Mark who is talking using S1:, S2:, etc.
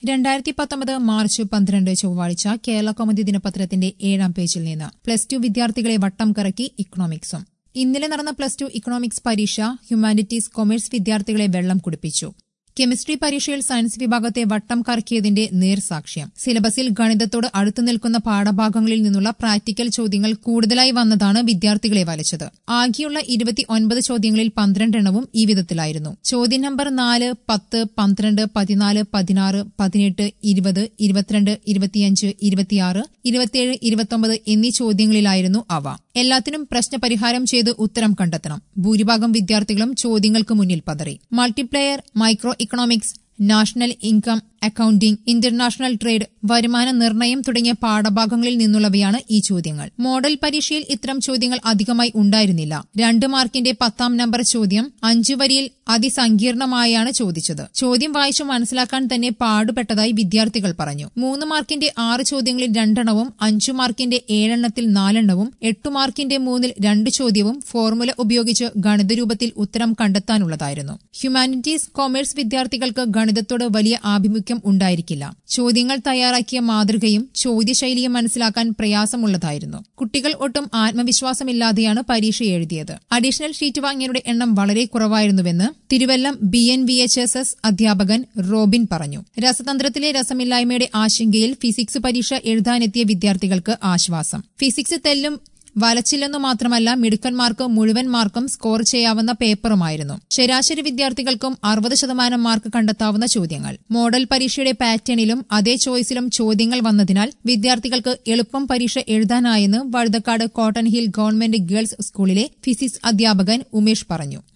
S1: രണ്ടായിരത്തി പത്തൊമ്പത് മാർച്ച് പന്ത്രണ്ട് ചൊവ്വാഴ്ച കേരള കൗമുദി ദിനപത്രത്തിന്റെ ഏഴാം പേജിൽ നിന്ന് പ്ലസ് ടു വിദ്യാർത്ഥികളെ വട്ടം കറക്കി ഇക്കണോമിക്സും ഇന്നലെ നടന്ന പ്ലസ് ടു ഇക്കണോമിക്സ് പരീക്ഷ ഹ്യൂമാനിറ്റീസ് കൊമേഴ്സ് വിദ്യാർത്ഥികളെ വെള്ളം കുടിപ്പിച്ചു കെമിസ്ട്രി പരീക്ഷയിൽ സയൻസ് വിഭാഗത്തെ വട്ടം കറക്കിയതിന്റെ നേർസാക്ഷ്യം സിലബസിൽ ഗണിതത്തോട് അടുത്തു നിൽക്കുന്ന പാഠഭാഗങ്ങളിൽ നിന്നുള്ള പ്രാക്ടിക്കൽ ചോദ്യങ്ങൾ കൂടുതലായി വന്നതാണ് വിദ്യാർത്ഥികളെ വലച്ചത് ആകെയുള്ള ഇരുപത്തി ഒൻപത് ചോദ്യങ്ങളിൽ പന്ത്രണ്ടെണ്ണവും ഈ വിധത്തിലായിരുന്നു ചോദ്യം നമ്പർ നാല് പത്ത് പന്ത്രണ്ട് പതിനാല് പതിനാറ് പതിനെട്ട് ഇരുപത് ഇരുപത്തിരണ്ട് ഇരുപത്തിയഞ്ച് ഇരുപത്തിയാറ് ഇരുപത്തിയേഴ് ഇരുപത്തൊമ്പത് എന്നീ ചോദ്യങ്ങളിലായിരുന്നു അവ എല്ലാത്തിനും പ്രശ്നപരിഹാരം ചെയ്ത് ഉത്തരം കണ്ടെത്തണം ഭൂരിഭാഗം വിദ്യാർത്ഥികളും ചോദ്യങ്ങൾക്ക് മുന്നിൽ പതറി multiplier micro economics national income accounting international trade വരുമാന നിർണയം തുടങ്ങിയ പാഠഭാഗങ്ങളിൽ നിന്നുള്ളവയാണ് ഈ ചോദ്യങ്ങൾ മോഡൽ പരീക്ഷയിൽ ഇത്തരം ചോദ്യങ്ങൾ അധികമായി ഉണ്ടായിരുന്നില്ല രണ്ട് മാർക്കിന്റെ പത്താം നമ്പർ ചോദ്യം അഞ്ചു വരിയിൽ അതിസങ്കീർണമായാണ് ചോദിച്ചത് ചോദ്യം വായിച്ചു മനസ്സിലാക്കാൻ തന്നെ പാടുപെട്ടതായി വിദ്യാർത്ഥികൾ പറഞ്ഞു മൂന്ന് മാർക്കിന്റെ ആറ് ചോദ്യങ്ങളിൽ രണ്ടെണ്ണവും അഞ്ചു മാർക്കിന്റെ ഏഴെണ്ണത്തിൽ നാലെണ്ണവും എട്ടു മാർക്കിന്റെ മൂന്നിൽ രണ്ട് ചോദ്യവും ഫോർമുല ഉപയോഗിച്ച് ഗണിതരൂപത്തിൽ ഉത്തരം കണ്ടെത്താനുള്ളതായിരുന്നു ഹ്യൂമാനിറ്റീസ് കൊമേഴ്സ് വിദ്യാർത്ഥികൾക്ക് ഗണിതത്തോട് വലിയ ആഭിമുഖ്യം ഉണ്ടായിരിക്കില്ല ചോദ്യങ്ങൾ തയ്യാറാക്കിയ മാതൃകയും ചോദ്യശൈലിയും മനസ്സിലാക്കാൻ പ്രയാസമുള്ളതായിരുന്നു കുട്ടികൾ ഒട്ടും ആത്മവിശ്വാസമില്ലാതെയാണ് പരീക്ഷ എഴുതിയത് അഡീഷണൽ ഷീറ്റ് വാങ്ങിയവരുടെ എണ്ണം വളരെ കുറവായിരുന്നുവെന്ന് Thiruvallam B N V H S S അധ്യാപകൻ റോബിൻ പറഞ്ഞു രസതന്ത്രത്തിലെ രസമില്ലായ്മയുടെ ആശങ്കയിൽ ഫിസിക്സ് പരീക്ഷ എഴുതാനെത്തിയ വിദ്യാർത്ഥികൾക്ക് ആശ്വാസം ഫിസിക്സ് തെല്ലും വലച്ചില്ലെന്നു മാത്രമല്ല മിടുക്കന്മാർക്ക് മുഴുവൻ മാർക്കും സ്കോർ ചെയ്യാവുന്ന പേപ്പറുമായിരുന്നു ശരാശരി വിദ്യാർത്ഥികൾക്കും അറുപത് ശതമാനം മാർക്ക് കണ്ടെത്താവുന്ന ചോദ്യങ്ങൾ മോഡൽ പരീക്ഷയുടെ പാറ്റേണിലും അതേ ചോയ്സിലും ചോദ്യങ്ങൾ വന്നതിനാൽ വിദ്യാർത്ഥികൾക്ക് എളുപ്പം പരീക്ഷ എഴുതാനായെന്ന് Vazhuthacaud cotton hill government girls സ്കൂളിലെ ഫിസിക്സ് അധ്യാപകൻ ഉമേഷ് പറഞ്ഞു